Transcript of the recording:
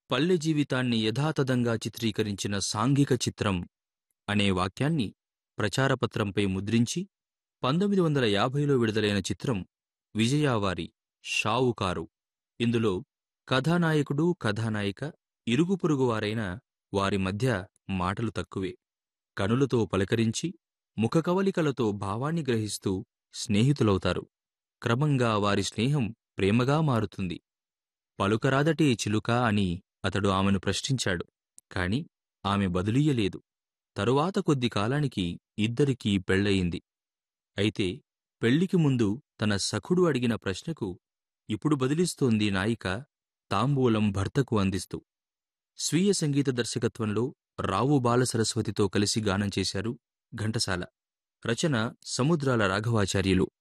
పల్లె జీవితాన్ని యథాతథంగా చిత్రీకరించిన సాంఘిక చిత్రం అనే వాక్యాన్ని ప్రచారపత్రంపై ముద్రించి పంతొమ్మిది వందల యాభైలో విడుదలైన చిత్రం విజయావారి షావుకారు ఇందులో కథానాయకుడు కథానాయిక ఇరుగు పొరుగువారైన వారి మధ్య మాటలు తక్కువే కనులతో పలకరించి ముఖకవలికలతో భావాన్ని గ్రహిస్తూ స్నేహితులవుతారు క్రమంగా వారి స్నేహం ప్రేమగా మారుతుంది పలుకరాదటే చిలుక అని అతడు ఆమెను ప్రశ్నించాడు కాని ఆమె బదులీయలేదు తరువాత కొద్ది కాలానికి ఇద్దరికీ పెళ్లయింది అయితే పెళ్లికి ముందు తన సఖుడు అడిగిన ప్రశ్నకు ఇప్పుడు బదిలిస్తోంది నాయిక తాంబూలం భర్తకు అందిస్తూ స్వీయ సంగీత దర్శకత్వంలో రావు బాలసరస్వతితో కలిసి గానం చేశారు ఘంటసాల రచన సముద్రాల రాఘవాచార్యులు